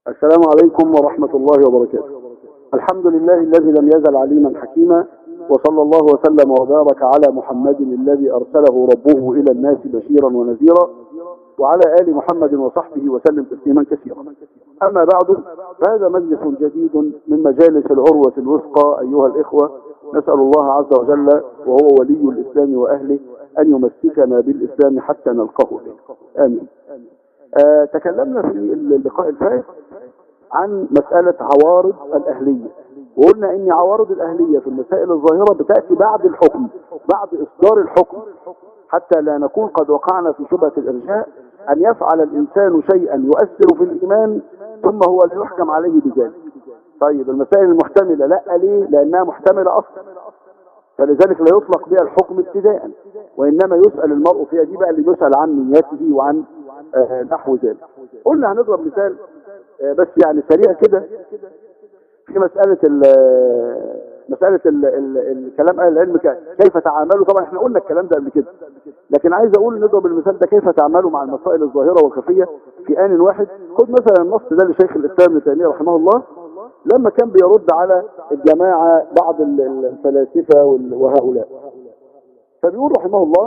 السلام عليكم ورحمة الله وبركاته الحمد لله الذي لم يزل عليما حكيما وصلى الله وسلم وبارك على محمد الذي أرسله ربه إلى الناس بشيرا ونذيرا وعلى آل محمد وصحبه وسلم تسليما كثيرا أما بعد فهذا مجلس جديد من مجالس العروة الوثقى أيها الإخوة نسأل الله عز وجل وهو ولي الإسلام وأهله أن يمسكنا بالإسلام حتى نلقاه به آمين آه تكلمنا في اللقاء الفائت عن مسألة عوارض الأهلية وقلنا ان عوارض الأهلية في المسائل الظاهرة بتأتي بعد الحكم بعد إصدار الحكم حتى لا نكون قد وقعنا في شبهة الإرجاء أن يفعل الإنسان شيئا يؤثر في الإيمان ثم هو لا يحكم عليه بذلك طيب المسائل المحتملة لا ليه لأنها محتملة أصلا فلذلك لا يطلق بها الحكم ابتداء وإنما يسأل المرء فيها دي بقى اللي يسأل عن نيته وعن آه نحو ذلك قلنا هنضرب مثال آه بس يعني سريع كده في مسألة ال مسألة ال ال الكلام أهل العلم كيف تعاملوا طبعا احنا قلنا الكلام ده قبل كده لكن عايز اقول نضرب المثال ده كيف تعاملوا مع المسائل الظاهرة والخفية في آن واحد خد مثلا النص ده لشيخ الإسلام ابن تيمية رحمه الله لما كان بيرد على الجماعة بعض الفلاسفة وهؤلاء فبيقول رحمه الله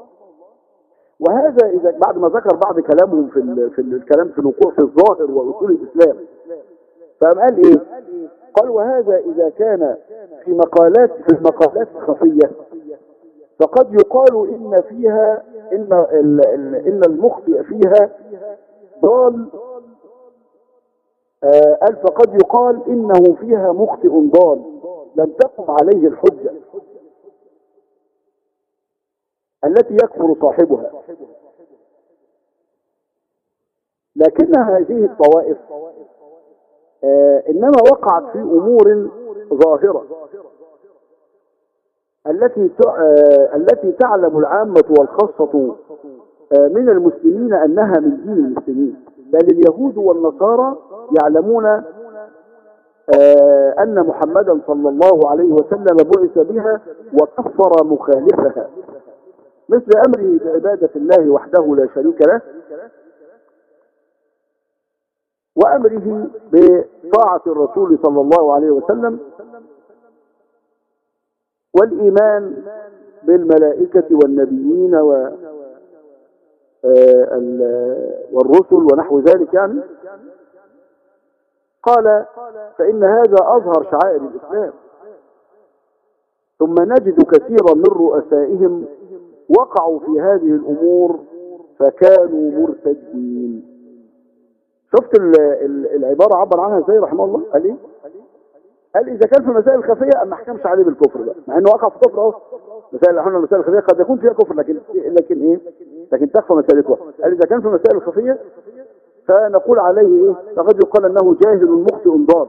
وهذا إذا بعد ما ذكر بعض كلامهم في ال في الكلام في الوقوع في الظاهر وأصول الإسلام فقام قال إيه قال وهذا إذا كان في مقالات في المقالات الخفية فقد يقال إن فيها إن إن المخطئ فيها ضال قال فقد يقال إنه فيها مخطئ ضال لم تقم عليه الحجة التي يكفر صاحبها لكن هذه الطوائف آه إنما وقعت في أمور ظاهرة التي آه التي تعلم العامة والخاصة آه من المسلمين أنها من دين المسلمين بل اليهود والنصارى يعلمون أن محمدا صلى الله عليه وسلم بعث بها وكفر مخالفها مثل أمره بعبادة الله وحده لا شريك له وأمره بطاعة الرسول صلى الله عليه وسلم والإيمان بالملائكة والنبيين و والرسل ونحو ذلك يعني قال فإن هذا أظهر شعائر الإسلام ثم نجد كثيرا من رؤسائهم وقعوا في هذه الأمور فكانوا مرتدين شفت العبارة عبر عنها ازاي رحمه الله قال ايه قال اذا كان في مسائل خفية ما حكمش عليه بالكفر بقى مع انه وقع في كفر اهو مسائل احنا المسائل الخفية قد يكون فيها كفر لكن لكن ايه لكن تخفى مسألتها قال اذا كان في مسائل الخفية فنقول عليه ايه فقد يقال انه جاهل مخطئ ضال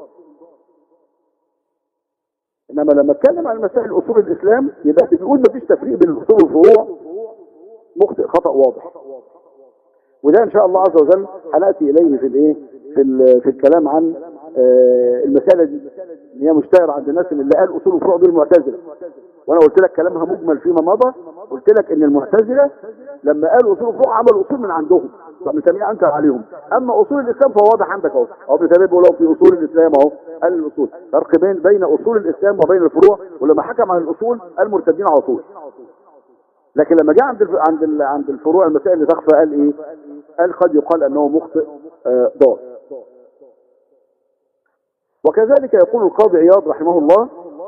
انما لما اتكلم عن مسائل اصول الاسلام يبقى بيقول ما فيش تفريق بين الاصول والفروع مخطئ خطأ واضح وده ان شاء الله عز وجل هناتي اليه في الايه في في الكلام عن آه المساله دي اللي هي مشتهره عند الناس اللي قال اصول الفروع دول المعتزله وانا قلت لك كلامها مجمل فيما مضى قلت لك ان المعتزله لما قالوا اصول الفروع عملوا اصول من عندهم فابن تيميه انكر عليهم اما اصول الاسلام فهو واضح عندك اهو هو ابن تيميه بيقول في اصول الاسلام اهو قال الاصول فرق بين بين اصول الاسلام وبين الفروع ولما حكم عن الاصول قال مرتدين على طول لكن لما جاء عند الف... عند ال... عند الفروع المسائل اللي تخفى قال ايه قال قد يقال انه مخطئ آه ضال وكذلك يقول القاضي عياض رحمه الله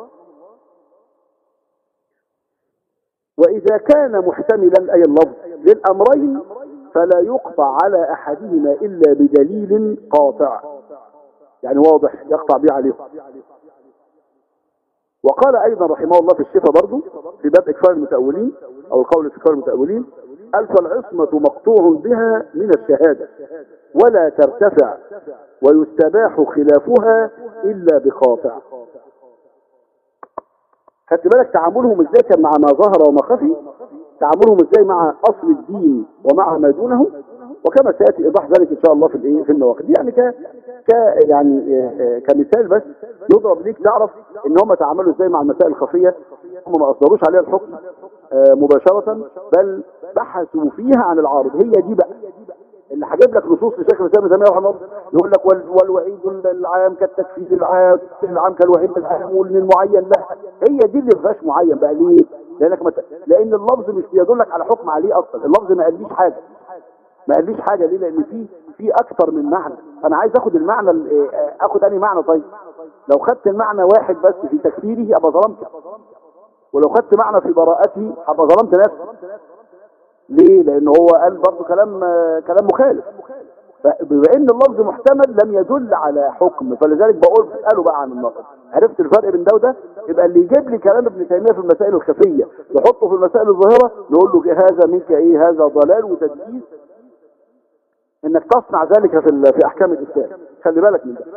واذا كان محتملا اي اللفظ للامرين فلا يقطع على احدهما الا بدليل قاطع يعني واضح يقطع به عليهم وقال ايضا رحمه الله في الشفا برضه في باب اكفار المتأولين او القول في اكفار المتأولين قال فالعصمة مقطوع بها من الشهادة ولا ترتفع ويستباح خلافها الا بقاطع خدت بالك تعاملهم ازاي كان مع ما ظهر وما خفي تعاملهم ازاي مع اصل الدين ومع ما دونه وكما سياتي ايضاح ذلك ان شاء الله في الايه في النواقد يعني ك ك يعني كمثال بس يضرب ليك تعرف ان هم تعاملوا ازاي مع المسائل الخفيه هم ما اصدروش عليها الحكم مباشره بل بحثوا فيها عن العارض هي دي بقى اللي هجيب لك نصوص لشيخ الاسلام ابن تيميه رحمه الله يقول لك وال- والوعيد العام كالتكفير العام العام كالوعيد العام والمعين لا هي دي اللي ما فيهاش معين بقى ليه؟ لانك مت... لان اللفظ مش بيدلك على حكم عليه اصلا اللفظ ما قاليش حاجه ما قاليش حاجه ليه لان في في اكتر من معنى انا عايز اخد المعنى ال- إيه، اخد انهي معنى طيب لو خدت المعنى واحد بس في تكفيره ابقى ظلمت ولو خدت معنى في براءته ابقى ظلمت نفسي ليه لان هو قال برضه كلام آه، كلام مخالف فبما ان اللفظ محتمل لم يدل على حكم فلذلك بقول اساله بقى عن النقد عرفت الفرق بين ده وده يبقى اللي يجيب لي كلام ابن تيميه في المسائل الخفيه يحطه في المسائل الظاهره نقول له هذا منك ايه هذا ضلال وتدليس انك تصنع ذلك في ال- في احكام الاسلام خلي بالك من ده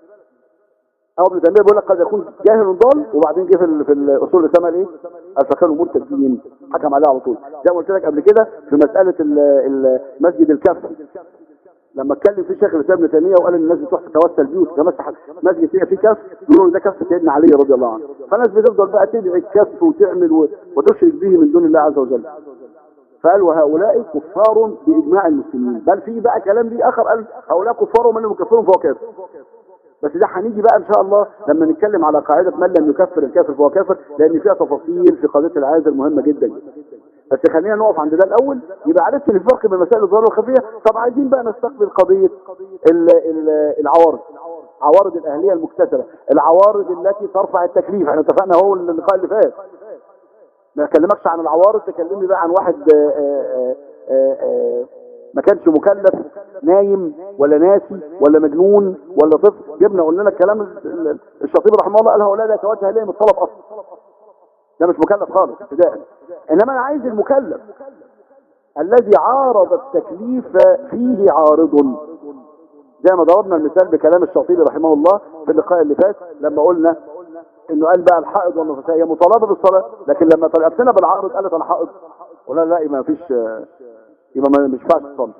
او ابن تيميه بيقول لك قد يكون جاهل ضال وبعدين جه في ال- في الاصول اللي سمى ايه قال فكانوا مرتدين حكم عليه على طول زي ما قلت لك قبل كده في مساله ال- ال- مسجد الكف لما اتكلم فيه شيخ الاسلام ابن تيميه وقال ان الناس بتروح تتوسل بيه وتتمسح مسجد فيها فيه كف يقولوا ده كف سيدنا علي رضي الله عنه فالناس بتفضل بقى تدعي الكف وتعمل و- وتشرك به من دون الله عز وجل فقال وهؤلاء كفار باجماع المسلمين بل في بقى كلام ليه اخر قال هؤلاء كفار ومن لم يكفرهم فهو كافر بس ده هنيجي بقى ان شاء الله لما نتكلم على قاعده من لم يكفر الكافر فهو كافر لان فيها تفاصيل في قضيه العازل مهمه جدا بس خلينا نقف عند ده الاول يبقى عرفت ان الفرق بين مسائل الظاهره والخفيه طب عايزين بقى نستقبل قضيه ال- ال- العوارض عوارض الاهليه المكتسبه العوارض التي ترفع التكليف احنا اتفقنا هو اللقاء اللي فات ما اكلمكش عن العوارض تكلمني بقى عن واحد آه، آه، آه، آه، ما كانش مكلف نايم ولا ناسي ولا مجنون ولا طفل جبنا قلنا لك كلام ال- ال- الشاطبي رحمه الله قال هؤلاء لا يتوجه اليهم الطلب اصلا ده مش مكلف خالص ابتداء انما انا عايز المكلف الذي عارض التكليف فيه عارض زي ما ضربنا المثال بكلام الشاطبي رحمه الله في اللقاء اللي فات لما قلنا انه قال بقى الحائض والنفساء هي مطالبه بالصلاه لكن لما طلعتنا بالعارض قالت انا حائض ولا لا يبقى ما فيش يبقى ما مش ينفعش تصلي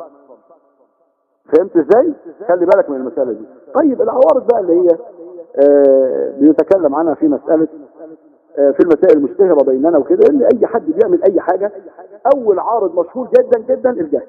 فهمت ازاي خلي بالك من المساله دي طيب العوارض بقى اللي هي آه بيتكلم عنها في مساله آه في المسائل المشتهره بيننا وكده ان اي حد بيعمل اي حاجه اول عارض مشهور جدا جدا الجهل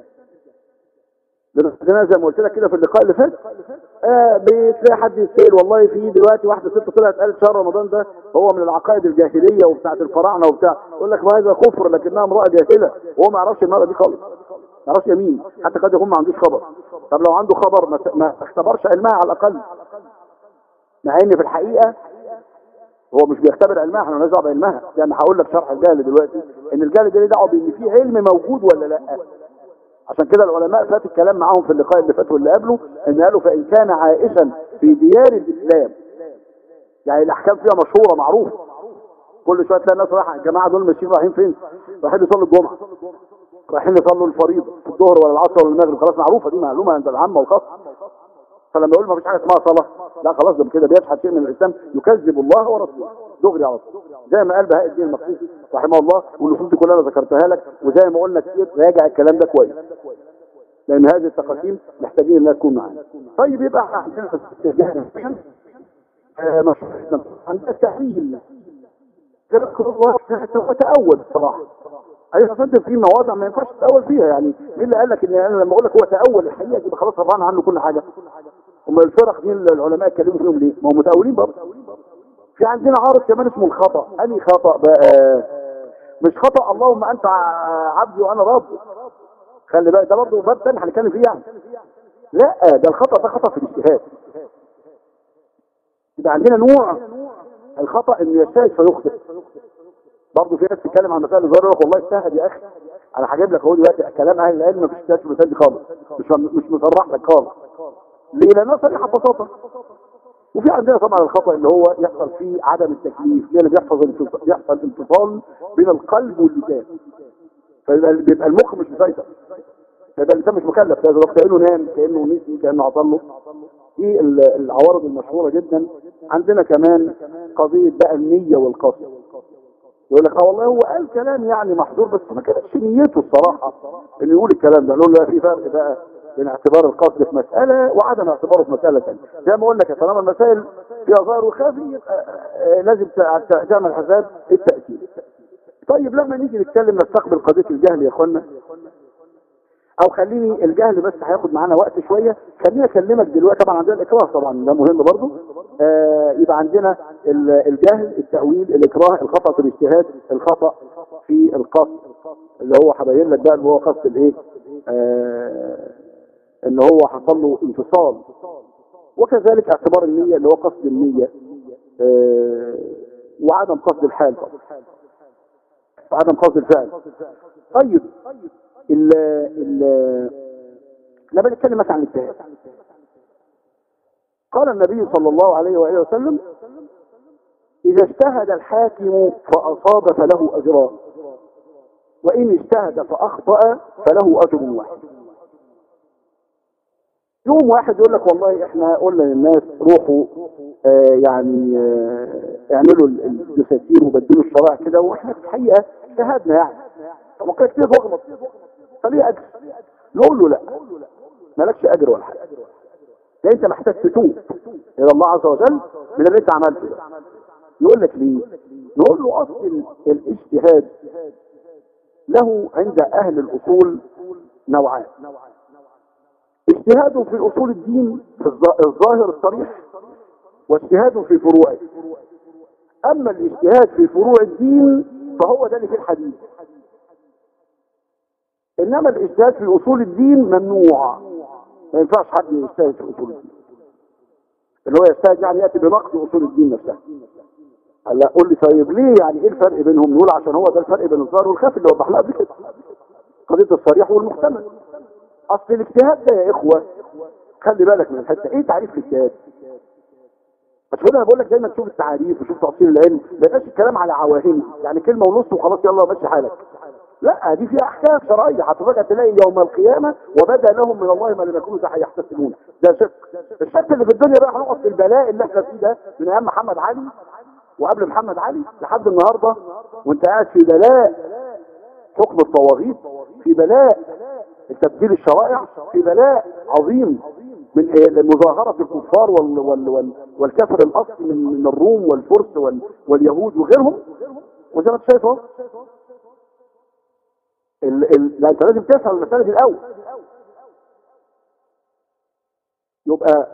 لأن زي ما قلت لك كده في اللقاء اللي فات آه بتلاقي حد يسأل والله في دلوقتي واحده ست طلعت قالت شهر رمضان ده هو من العقائد الجاهليه وبتاعت الفراعنه وبتاع يقول لك ما هذا كفر لكنها امراه جاهله وهو ما يعرفش المراه دي خالص ما يعرفش يمين حتى قد يكون ما عندوش خبر طب لو عنده خبر ما, ما اختبرش علمها على الاقل مع ان في الحقيقه هو مش بيختبر علمها احنا مالناش دعوه بعلمها يعني هقول لك شرح الجهل دلوقتي ان الجهل ده ليه دعوه بان في علم موجود ولا لا عشان كده العلماء فات الكلام معاهم في اللقاء اللي فات واللي قبله ان قالوا فان كان عائشا في ديار الاسلام يعني الاحكام فيها مشهوره معروفه كل شويه تلاقي الناس رايحه الجماعه دول ماشيين رايحين فين؟ رايحين يصلوا الجمعه رايحين يصلوا الفريضه في الظهر ولا العصر ولا المغرب خلاص معروفه دي معلومه عند العامه والخاصه فلما يقول ما فيش حاجه اسمها صلاه لا خلاص ده كده بيشحت شيء من الاسلام يكذب الله ورسوله دغري على طول زي ما قال بهاء الدين المقدسي رحمه الله والنصوص دي كلها انا ذكرتها لك وزي ما قلنا كتير راجع الكلام ده كويس لان هذه التقاسيم محتاجين انها تكون معانا طيب يبقى احنا عندنا في الجهل آه مشروع عندنا التأهيل هو تأول بصراحة ايوه فانت في مواضع ما ينفعش تتأول فيها يعني مين اللي قال لك ان انا لما اقول لك هو تأول الحقيقة يبقى خلاص رفعنا عنه كل حاجة هم الفرق دي العلماء اتكلموا فيهم ليه؟ ما هم متأولين برضه في عندنا عارض كمان اسمه الخطأ انهي خطأ بقى مش خطأ اللهم انت عبدي وانا ربك خلي بالك ده برضه باب تاني هنتكلم فيه يعني لا ده الخطأ ده خطأ في الاجتهاد يبقى عندنا نوع الخطأ انه يجتهد فيخطئ برضه في ناس تتكلم عن مسائل الظاهر يقول والله اجتهد يا اخي انا هجيب لك اهو دلوقتي كلام اهل العلم مفيش اجتهاد في المسائل دي خالص مش مش مصرح لك خالص ليه لانها صريحه ببساطه وفي عندنا طبعا الخطأ اللي هو يحصل فيه عدم التكليف لان بيحصل بيحصل انفصال بين القلب واللسان فبيبقى المخ مش مسيطر يبقى الانسان مش مكلف ده كانه نام كانه نسي كانه عطل له دي العوارض المشهوره جدا عندنا كمان قضيه بقى النيه والقصد يقول لك اه والله هو قال كلام يعني محظور بس ما كانتش نيته الصراحه انه يقول الكلام ده نقول له في فرق بقى بين اعتبار القصد في مسألة وعدم اعتباره في مسألة ثانيه زي ما قلنا كده طالما المسائل فيها ظاهر وخافي يبقى لازم تعمل حساب التأكيد طيب لما نيجي نتكلم نستقبل قضية الجهل يا اخوانا او خليني الجهل بس هياخد معانا وقت شويه خليني اكلمك دلوقتي طبعا عندنا الاكراه طبعا ده مهم برضو آه يبقى عندنا ال- الجهل التاويل الاكراه الخطا في الاجتهاد الخطا في القصد اللي هو هبين لك بقى اللي هو قصد الايه آه ان هو حصل له انفصال وكذلك اعتبار النيه اللي هو قصد النيه آه وعدم قصد الحال طبعا وعدم قصد الفعل طيب ال ال لما نتكلم مثلا عن الاجتهاد قال النبي صلى الله عليه وآله وسلم إذا اجتهد الحاكم فأصاب فله أجران وإن اجتهد فأخطأ فله أجر واحد يوم واحد يقول لك والله احنا قلنا للناس روحوا آه يعني آه اعملوا ال- الدساتير وبدلوا الشرائع كده واحنا في الحقيقه اجتهدنا يعني طب ما كده كتير بغلط فليه اجر نقول له لا مالكش اجر ولا حاجه ده انت محتاج تتوب الى الله عز وجل من اللي انت عملته ده يقول لك ليه نقول له اصل ال- الاجتهاد له عند اهل الاصول نوعان اجتهاد في اصول الدين في الظ- الظاهر الصريح واجتهاد في فروعه اما الاجتهاد في فروع الدين فهو ده اللي في الحديث انما الاجتهاد في اصول الدين ممنوع ما ينفعش حد يجتهد في اصول الدين اللي هو يجتهد يعني ياتي بنقد اصول الدين نفسها هلا قول لي طيب ليه يعني ايه الفرق بينهم نقول عشان هو ده الفرق بين الظاهر والخفي اللي وضحناه قبل كده قضيه الصريح والمحتمل اصل الاجتهاد ده يا اخوه خلي بالك من الحته ايه تعريف الاجتهاد مش كده انا بقول لك دايما تشوف التعريف وشوف تفصيل العلم ما يبقاش الكلام على عواهن يعني كلمه ونص وخلاص يلا ماشي حالك لا دي فيها احكام شرعيه هتفاجئ تلاقي يوم القيامه وبدا لهم من الله ما لم يكونوا يحتسبون ده شق الشق اللي في الدنيا بقى هنقف في البلاء اللي احنا فيه ده من ايام محمد علي وقبل محمد علي لحد النهارده وانت قاعد في بلاء حكم الطواغيت في بلاء تبديل الشرائع في بلاء عظيم من إيه؟ مظاهرة الكفار وال وال وال والكفر الأصلي من, من الروم والفرس وال واليهود وغيرهم وزي ما انت شايف اهو ال- ال- لا انت لازم تفهم المسألة دي الأول يبقى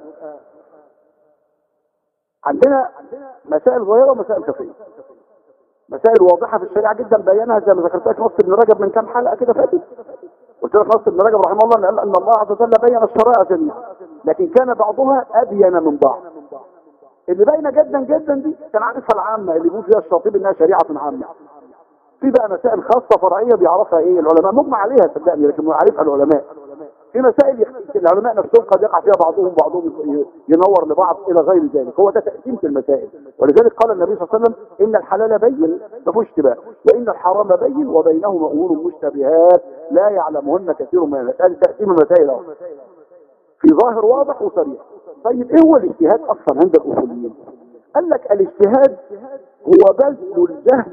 عندنا مسائل ظاهرة ومسائل خفية مسائل واضحة في الشريعة جدا بينها زي ما ذكرت لك نص ابن رجب من كام حلقة كده فاتت قلت لك نص ابن رجب رحمه الله ان ان الله عز وجل بين الشرائع جميعا لكن كان بعضها ابين من بعض اللي باينه جدا جدا دي كان عارفها العامه اللي بيقول فيها الشاطبي انها شريعه عامه في بقى مسائل خاصه فرعيه بيعرفها ايه العلماء مجمع عليها صدقني لكن يعرفها العلماء في مسائل يخ- العلماء نفسهم قد يقع فيها بعضهم بعضهم ي- ينور لبعض الى غير ذلك هو ده تقسيم في المسائل ولذلك قال النبي صلى الله عليه وسلم ان الحلال بين ما فيهوش اشتباه وان الحرام بين وبينهما امور مشتبهات لا يعلمهن كثير من الناس هذه تقسيم المسائل اهو في ظاهر واضح وصريح طيب ايه هو الاجتهاد اصلا عند الاصوليين قال لك الاجتهاد هو بذل الجهد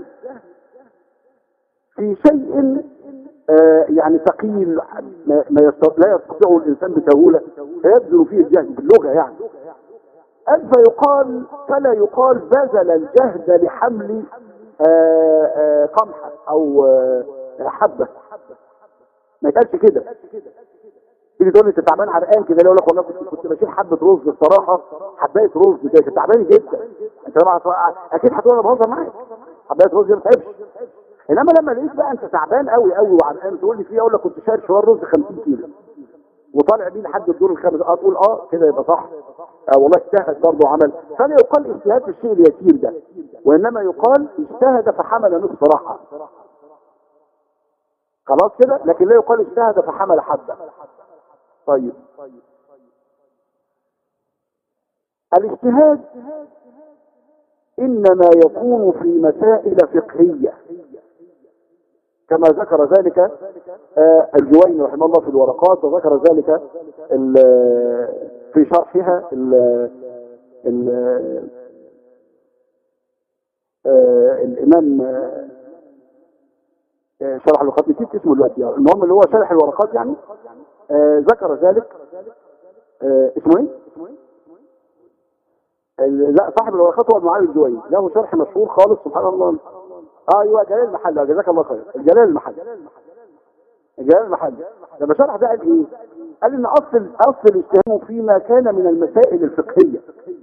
في شيء آه يعني ثقيل ما ما يستط... لا يستطيعه الانسان بسهوله فيبذل فيه الجهد باللغه يعني قال فيقال فلا يقال بذل الجهد لحمل آه آه قمحه او آه حبه ما يتقالش كده تيجي تقول لي انت تعبان عرقان كده يقول لك والله كنت كنت بشيل حبه رز الصراحه حبايه رز كده كنت تعبان جدا انت طبعا اكيد هتقول انا بهزر معاك حبايه رز دي ما تعبش انما لما لقيت بقى انت تعبان قوي قوي وعرقان تقول لي فيه اقول لك كنت شايل شوار رز 50 كيلو وطالع بيه لحد الدور الخامس اه تقول اه كده يبقى صح آه والله اجتهد برضه عمل فلا يقال اجتهاد في الشيء اليسير ده وانما يقال اجتهد فحمل نصف راحه خلاص كده لكن لا يقال اجتهد فحمل حبه طيب الاجتهاد انما يكون في مسائل فقهيه كما ذكر ذلك آه، الجويني رحمه الله في الورقات وذكر ذلك ال- في شرحها ال ال آه، الامام آه، آه، شرح الورقات نسيت اسمه دلوقتي يعني. المهم اللي هو شرح الورقات يعني آه، ذكر ذلك آه، اسمه ايه؟ ال- لا صاحب الورقات هو المعالي الجويني له شرح مشهور خالص سبحان الله آه ايوه جلال المحل جزاك الله خير الجلال المحل جلال المحلي لما شرح ده قال ايه قال ان اصل اصل الاجتهاد فيما كان من المسائل الفقهيه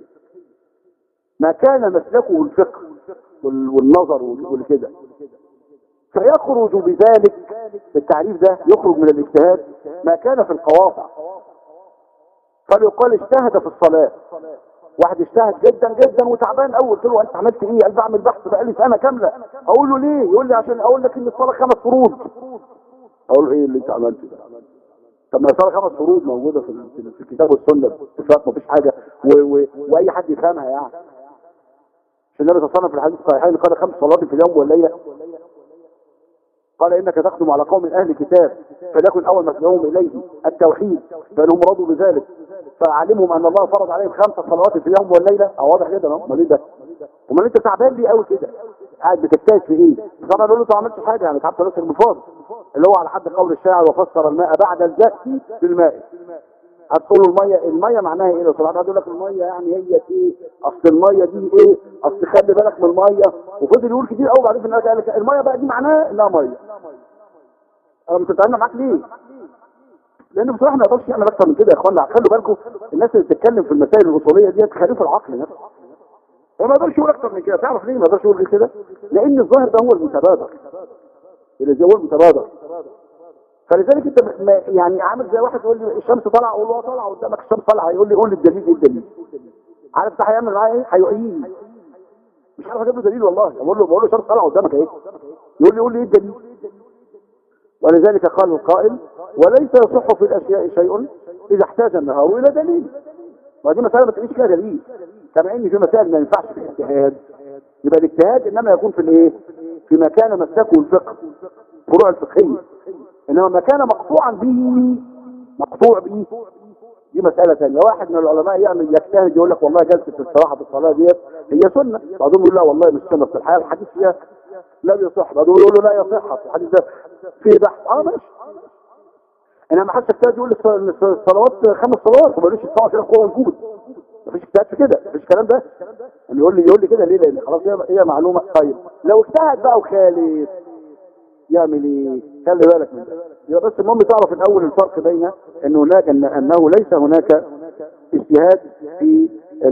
ما كان مسلكه الفقه وال- والنظر والكده فيخرج بذلك التعريف ده يخرج من الاجتهاد ما كان في القواطع فليقال اجتهد في الصلاة واحد اجتهد جدا جدا وتعبان قوي قلت له انت عملت ايه قال بعمل بحث بقالي سنه كامله اقول له ليه يقول لي عشان اقول لك ان الصلاه خمس فروض اقول له ايه اللي انت عملته ده طب ما الصلاه خمس فروض موجوده في في- في الكتاب والسنه باتفاق مفيش حاجه و و واي حد يفهمها يعني مش النبي صلى الله عليه وسلم في الحديث الصحيحين قال خمس صلوات في اليوم والليله قال انك تخدم على قوم من اهل كتاب فليكن اول ما تدعوهم اليه التوحيد فانهم رضوا بذلك فاعلمهم ان الله فرض عليهم خمس صلوات في اليوم والليله اه واضح جدا اهو امال ايه ده امال انت تعبان ليه قوي كده قاعد بتجتهد في ايه طبعا اقول له انت ما عملتش حاجه يعني تعبت نفسك بفاض اللي هو على حد قول الشاعر وفسر الماء بعد الجأس بالماء هتقول له الميه الميه معناها ايه لو سمعت يقول لك الميه يعني هي ايه اصل الميه دي ايه اصل خلي بالك من الميه وفضل يقول كتير قوي بعدين في النهايه قال لك الميه بقى دي معناها انها ميه انا مش متعامل معاك ليه لان بصراحه ما يقدرش يعمل اكتر من كده يا اخوانا خلوا بالكم الناس اللي بتتكلم في المسائل الاصوليه دي تخالف العقل نفسه هو ما يقدرش يقول اكتر من كده تعرف ليه ما يقدرش يقول غير كده لان الظاهر ده هو المتبادر اللي هو المتبادر فلذلك انت ب- ما- يعني عامل زي واحد يقول لي الشمس طالعه اقول له اه طالعه قدامك الشمس طالعه يقول لي قول لي الدليل ايه الدليل عارف ده هيعمل معايا ايه هيعيني مش عارف اجيب له دليل والله بقول له بقول له الشمس طالعه قدامك اهي يقول لي قول لي ايه الدليل ولذلك قال القائل وليس يصح في الاشياء شيء اذا احتاج النهار الى دليل ودي مسألة ما تقوليش فيها دليل كما ان في مسائل ما ينفعش في الاجتهاد يبقى الاجتهاد انما يكون في الايه في ما كان مسلكه الفقه فروع الفقهية انما ما كان مقطوعا به مقطوع به دي مسألة ثانية واحد من العلماء يعمل يجتهد يقول لك والله جلسة الاستراحة في الصلاة ديت هي سنة بعضهم يقول لا والله مش سنة في الحياة الحديث فيها لا بيصح بعضهم يقول له لا يصح الحديث ده فيه بحث اه ماشي انما حتى اجتهاد يقول الص- الص- الصلوات خمس صلوات وما يقولش الصلاه كده قوه موجود مفيش اجتهاد في كده مفيش الكلام ده يعني يقول لي يقول لي كده ليه لان خلاص هي هي معلومه طيب لو اجتهد بقى وخالف يعمل ايه خلي بالك من ده يبقى بس المهم تعرف الاول الفرق بين ان هناك ان انه ليس هناك اجتهاد في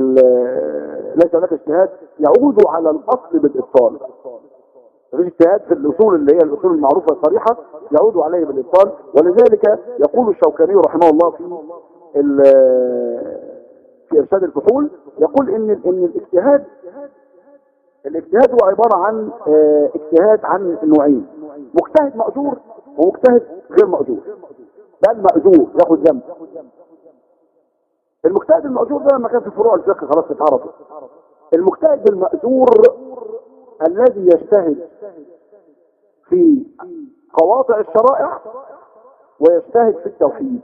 ال- ليس هناك اجتهاد يعود على الاصل بالابطال مفيش اجتهاد في الاصول اللي هي الاصول المعروفه الصريحه يعود عليه بالابطال ولذلك يقول الشوكاني رحمه الله في ال- في ارشاد الفحول يقول ان ان الاجتهاد الاجتهاد هو عباره عن آه، اجتهاد عن نوعين مجتهد مأجور ومجتهد غير مأجور ده المأجور ياخد ذنب المجتهد المأجور ده لما كان في فروع الفقه خلاص اتعرفت المجتهد المأجور الذي يجتهد في قواطع الشرائع ويجتهد في التوحيد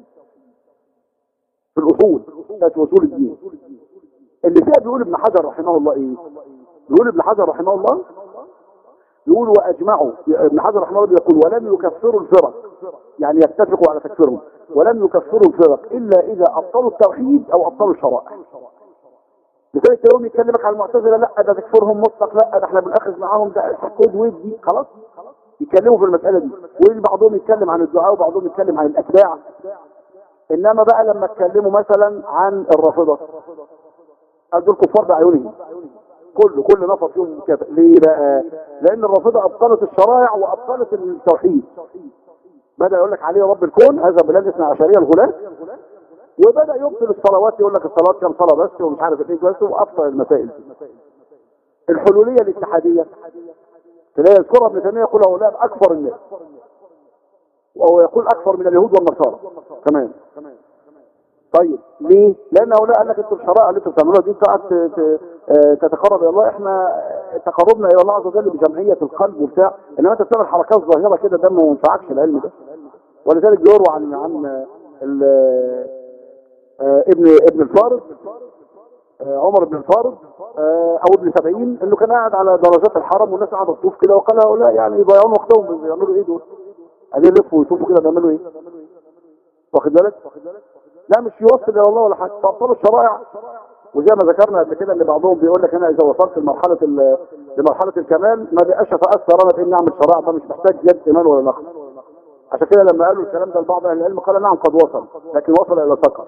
في الأصول في أصول الدين اللي فيها بيقول ابن حجر رحمه الله ايه بيقول ابن حجر رحمه الله يقول واجمعوا ابن حجر رحمه الله يقول ولم يكفروا الفرق يعني يتفقوا على تكفيرهم ولم يكفروا الفرق الا اذا ابطلوا التوحيد او ابطلوا الشرائع لذلك يوم يكلمك على المعتزله لا ده تكفرهم مطلق لا ده احنا بنأخذ معاهم ده حقود ودي خلاص يتكلموا في المساله دي وبعضهم يتكلم عن الدعاء وبعضهم يتكلم عن الاتباع انما بقى لما اتكلموا مثلا عن الرافضه قال دول كفار بعيونهم كله كل نفر فيهم كافر ليه بقى لان الرافضه ابطلت الشرائع وابطلت التوحيد بدا يقول لك عليه رب الكون هذا بلاد اثنا عشريه الغلاة وبدا يبطل الصلوات يقول لك الصلوات كام صلاه بس ومش عارف ايه بس وابطل المسائل دي الحلوليه الاتحاديه تلاقي يذكرها ابن تيميه يقول هؤلاء اكفر الناس وهو يقول اكثر من اليهود والنصارى كمان طيب ليه لان هؤلاء قال لك انتوا الشرائع اللي انتوا بتعملوها دي بتاعت ت- آه، تتقرب الى الله احنا تقربنا الى الله عز وجل بجمعيه القلب وبتاع انما انت بتعمل حركات ظاهره كده ده ما ينفعكش العلم ده ولذلك بيروى عن عن ال- آه، ابن ابن الفارض آه، عمر بن الفارض آه، او ابن سبعين انه كان قاعد على درجات الحرم والناس قاعده تطوف كده وقال هؤلاء يعني يضيعون وقتهم بيعملوا ايه دول؟ قاعدين يلفوا ويطوفوا كده بيعملوا ايه؟ واخد بالك؟ لا مش يوصل الى الله ولا حاجه فابطلوا الشرائع وزي ما ذكرنا قبل كده ان بعضهم بيقول لك انا اذا وصلت لمرحله ال- لمرحله الكمال ما بقاش اتاثر انا في اني اعمل شرائع فمش محتاج زياده ايمان ولا نقص عشان كده لما قالوا الكلام ده لبعض اهل العلم قال نعم قد وصل لكن وصل الى سقر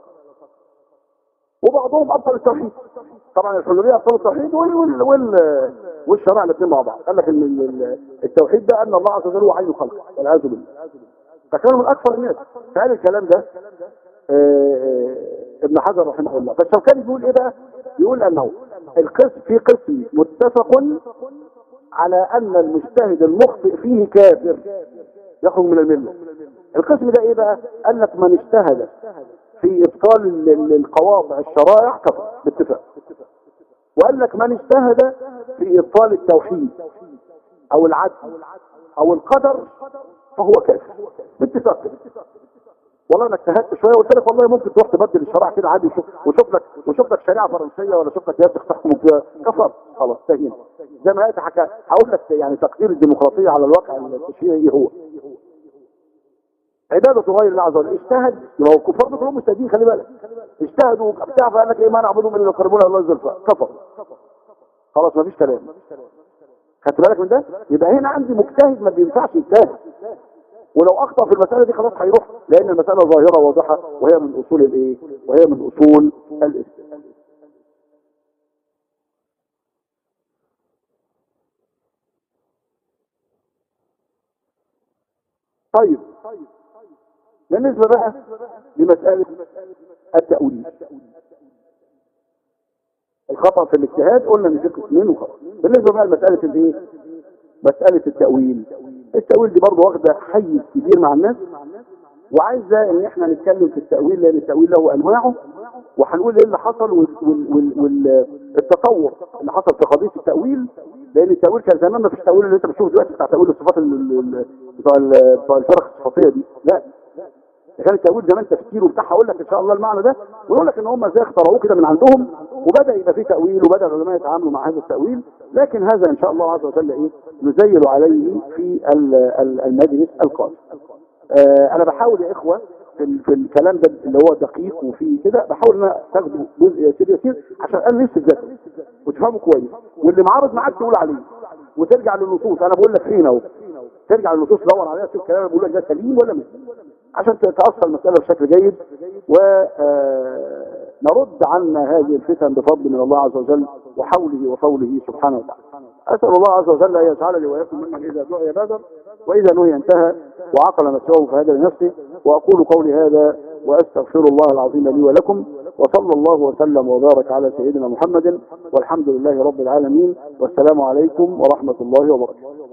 وبعضهم ابطل التوحيد طبعا الحلوليه ابطلوا التوحيد وال وال وال والشرع الاثنين مع بعض قال لك ان ال- التوحيد ده ان الله عز وجل هو عين خلقه والعياذ بالله فكانوا من اكثر الناس فقال الكلام ده آه، آه، ابن حجر رحمه الله فالشوكاني بيقول ايه بقى يقول انه القسم في قسم متفق على ان المجتهد المخطئ فيه كافر يخرج من المله القسم ده ايه بقى قال لك من اجتهد في ابطال ال- ال- القواطع الشرائع كفر باتفاق وقال لك من اجتهد في ابطال التوحيد او العدل او القدر فهو كافر باتفاق كده. والله انا اجتهدت شويه وقلت لك والله ممكن تروح تبدل الشرائع كده عادي وشوف وشوف لك وشوف لك شريعه فرنسيه ولا شوف لك ياسر تحكم فيها كفر خلاص انتهينا زي ما قلت حكى هقول لك يعني تقدير الديمقراطيه على الواقع التشريعي ايه هو عبادة غير الله عز وجل اجتهد يبقى هو الكفار دول كلهم مجتهدين خلي بالك اجتهدوا بتاع فقال لك ايه ما نعبدهم الا يقربونا الى الله زلفى كفر خلاص مفيش كلام خدت بالك من ده يبقى هنا عندي مجتهد ما بينفعش يجتهد ولو اخطا في المساله دي خلاص هيروح لان المساله ظاهره واضحه وهي من اصول الايه وهي من اصول الاسلام طيب بالنسبة بقى لمسألة التأويل الخطأ في الاجتهاد قلنا ان في قسمين وخلاص بالنسبة بقى لمسألة الايه مسألة التأويل التأويل دي برضه واخدة حيز كبير مع الناس وعايزة ان احنا نتكلم في التأويل لان التأويل له انواعه وهنقول ايه اللي حصل والتطور اللي حصل في قضية التأويل لان التأويل كان زمان ما فيش تأويل اللي انت بتشوفه دلوقتي بتاع تأويل الصفات ال- ال- ال- بتوع ال- بتوع الفرق الصفاتية دي لا ده كان التأويل زمان تفكير وبتاع هقول لك ان شاء الله المعنى ده ويقول لك ان هم ازاي اخترعوه كده من عندهم وبدا يبقى فيه تأويل وبدا العلماء يتعاملوا مع هذا التأويل لكن هذا ان شاء الله عز وجل ايه نزيل عليه في ال- ال- المجلس القادم آه انا بحاول يا اخوه في, ال- في الكلام ده اللي هو دقيق وفيه كده بحاول ان أنا تاخده جزء يسير يسير عشان انا لسه تذاكر وتفهمه كويس واللي معارض معاك تقول عليه وترجع للنصوص انا بقول لك فين اهو ترجع للنصوص دور عليها شوف الكلام اللي بقول لك ده سليم ولا مش سليم عشان تتأصل المسألة بشكل جيد ونرد عنا هذه الفتن بفضل من الله عز وجل وحوله وقوله سبحانه وتعالى أسأل الله عز وجل أن يجعل لي وإياكم ممن إذا دعي بادر وإذا نهي انتهى وعقل نفسه فهذا لنفسه وأقول قولي هذا وأستغفر الله العظيم لي ولكم وصلى الله وسلم وبارك على سيدنا محمد والحمد لله رب العالمين والسلام عليكم ورحمة الله وبركاته